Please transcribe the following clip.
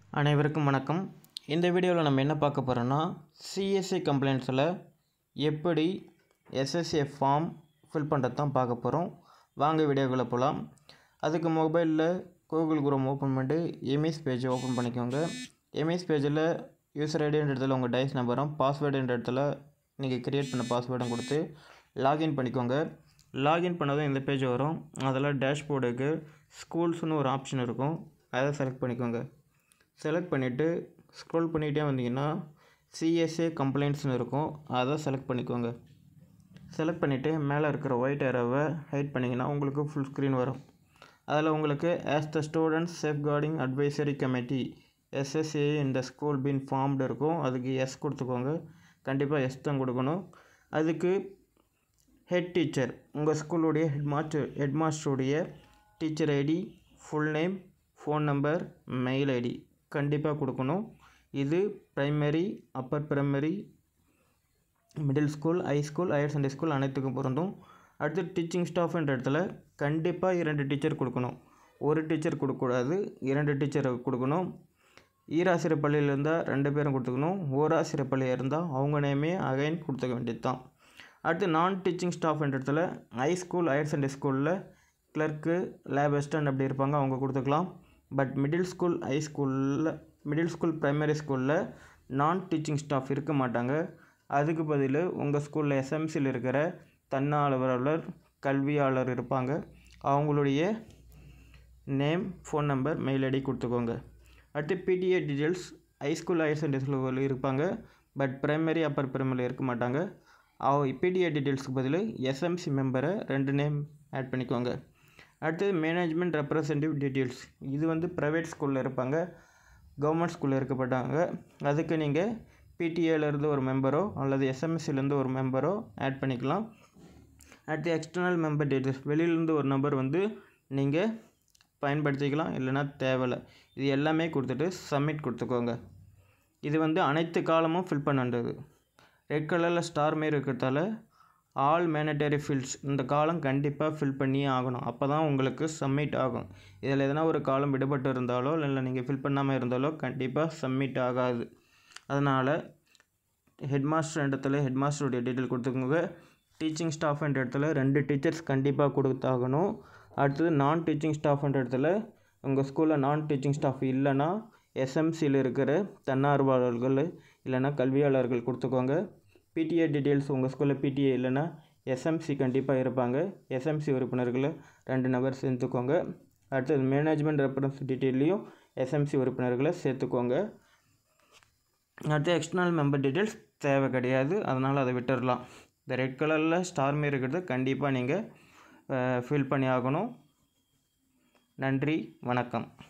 அனைவருக்கும் வணக்கம் இந்த வீடியோவில் நம்ம என்ன பார்க்க போகிறோன்னா சிஎஸ்சி கம்ப்ளைண்ட்ஸில் எப்படி எஸ்எஸ்ஏ ஃபார்ம் ஃபில் பண்ணுறது தான் பார்க்க போகிறோம் வாங்க வீடியோக்குள்ளே போகலாம் அதுக்கு மொபைலில் கூகுள் குரோம் ஓப்பன் பண்ணிட்டு எம்எஸ் பேஜை ஓப்பன் பண்ணிக்கோங்க எம்எஸ் பேஜில் யூசர் ஐடின்ற இடத்துல உங்கள் டைஸ் நம்பரும் பாஸ்வேர்டுன்ற இடத்துல நீங்கள் க்ரியேட் பண்ண பாஸ்வேர்டும் கொடுத்து லாகின் பண்ணிக்கோங்க லாகின் பண்ணதும் இந்த பேஜ் வரும் அதில் டேஷ்போர்டுக்கு ஸ்கூல்ஸ்னு ஒரு ஆப்ஷன் இருக்கும் அதை செலக்ட் பண்ணிக்கோங்க செலக்ட் பண்ணிவிட்டு ஸ்க்ரோல் பண்ணிகிட்டே வந்தீங்கன்னா சிஎஸ்ஏ கம்ப்ளைண்ட்ஸ்னு இருக்கும் அதை செலக்ட் பண்ணிக்கோங்க செலக்ட் பண்ணிவிட்டு மேலே இருக்கிற ஒயிட் ஏரோவை ஹைட் பண்ணிங்கன்னா உங்களுக்கு ஃபுல் ஸ்க்ரீன் வரும் அதில் உங்களுக்கு as the students safeguarding advisory committee SSA இந்த ஸ்கூல் பின் ஃபார்ம்டு இருக்கும் அதுக்கு எஸ் கொடுத்துக்கோங்க கண்டிப்பாக எஸ் தான் கொடுக்கணும் அதுக்கு ஹெட் டீச்சர் உங்கள் ஸ்கூலுடைய ஹெட் மாஸ்டர் ஹெட் மாஸ்டருடைய teacher ID full name phone number mail ID கண்டிப்பாக கொடுக்கணும் இது primary upper primary middle school high school higher secondary school அனைத்துக்கும் பொருந்தும் அடுத்து டீச்சிங் ஸ்டாஃப்ன்ற இடத்துல கண்டிப்பாக இரண்டு டீச்சர் கொடுக்கணும் ஒரு டீச்சர் கொடுக்கக்கூடாது இரண்டு டீச்சர் கொடுக்கணும் ஈராசிரியர் பள்ளியில் இருந்தால் ரெண்டு பேரும் கொடுத்துக்கணும் ஓராசிரியர் பள்ளியாக இருந்தால் அவங்க நேமே அகைன் கொடுத்துக்க வேண்டியது தான் அடுத்து நான் டீச்சிங் ஸ்டாஃப்ன்ற இடத்துல ஹை ஸ்கூல் ஹையர் செகண்டரி ஸ்கூலில் கிளர்க்கு லேப் அசிஸ்டன்ட் அப்படி இருப்பாங்க அவங்க கொடுத்துக்கலாம் பட் மிடில் ஸ்கூல் ஹை ஸ்கூலில் மிடில் ஸ்கூல் ப்ரைமரி ஸ்கூலில் நான் டீச்சிங் ஸ்டாஃப் இருக்க மாட்டாங்க அதுக்கு பதில் உங்கள் ஸ்கூலில் எஸ்எம்சியில் இருக்கிற தன்னார்வலர் கல்வியாளர் இருப்பாங்க அவங்களுடைய name phone number mail ID கொடுத்துக்கோங்க அடுத்து PTA details high school higher secondary school இருப்பாங்க பட் ப்ரைமரி அப்பர் ப்ரைமரி இருக்க மாட்டாங்க அவ பிடிஏ டீட்டெயில்ஸ்க்கு பதில் எஸ்எம்சி மெம்பரை ரெண்டு நேம் ஆட் பண்ணிக்கோங்க அடுத்தது மேனேஜ்மெண்ட் ரெப்ரசன்டேட்டிவ் டீட்டெயில்ஸ் இது வந்து ப்ரைவேட் ஸ்கூலில் இருப்பாங்க கவர்மெண்ட் ஸ்கூலில் இருக்கப்பட்டாங்க அதுக்கு நீங்கள் பிடிஏலேருந்து ஒரு மெம்பரோ அல்லது எஸ்எம்எஸ்சிலேருந்து ஒரு மெம்பரோ ஆட் பண்ணிக்கலாம் அடுத்து எக்ஸ்டர்னல் மெம்பர் டீட்டெயில்ஸ் வெளியிலேருந்து ஒரு நம்பர் வந்து நீங்கள் பயன்படுத்திக்கலாம் இல்லைன்னா தேவையில்லை இது எல்லாமே கொடுத்துட்டு சப்மிட் கொடுத்துக்கோங்க இது வந்து அனைத்து காலமும் ஃபில் பண்ண வேண்டியது ரெட் கலரில் ஸ்டார் மாரி இருக்கிறதால ஆல் மேனடரி ஃபீல்ட்ஸ் இந்த காலம் கண்டிப்பாக ஃபில் பண்ணியே ஆகணும் அப்போ தான் உங்களுக்கு சப்மிட் ஆகும் இதில் எதனா ஒரு காலம் விடுபட்டு இருந்தாலோ இல்லை நீங்கள் ஃபில் பண்ணாமல் இருந்தாலோ கண்டிப்பாக சப்மிட் ஆகாது அதனால் ஹெட் மாஸ்டர் இடத்துல ஹெட் மாஸ்டருடைய டீட்டெயில் கொடுத்துக்கோங்க டீச்சிங் ஸ்டாஃப்ன்ற இடத்துல ரெண்டு டீச்சர்ஸ் கண்டிப்பாக கொடுத்தாகணும் அடுத்தது நான் டீச்சிங் ஸ்டாஃப்ன்ற இடத்துல உங்கள் ஸ்கூலில் நான் டீச்சிங் ஸ்டாஃப் இல்லைன்னா எஸ்எம்சியில் இருக்கிற தன்னார்வலர்கள் இல்லைன்னா கல்வியாளர்கள் கொடுத்துக்கோங்க பிடிஏ டீட்டெயில்ஸ் உங்கள் ஸ்கூலில் பிடிஏ இல்லைன்னா எஸ்எம்சி கண்டிப்பாக இருப்பாங்க எஸ்எம்சி உறுப்பினர்களை ரெண்டு நபர் சேர்த்துக்கோங்க அடுத்தது மேனேஜ்மெண்ட் ரெஃபரன்ஸ் டீட்டெயிலையும் எஸ்எம்சி உறுப்பினர்களை சேர்த்துக்கோங்க அடுத்து எக்ஸ்டர்னல் மெம்பர் டீட்டெயில்ஸ் தேவை கிடையாது அதனால் அதை விட்டுடலாம் இந்த ரெட் கலரில் ஸ்டார் மாரி இருக்கிறது கண்டிப்பாக நீங்கள் ஃபில் பண்ணி ஆகணும் நன்றி வணக்கம்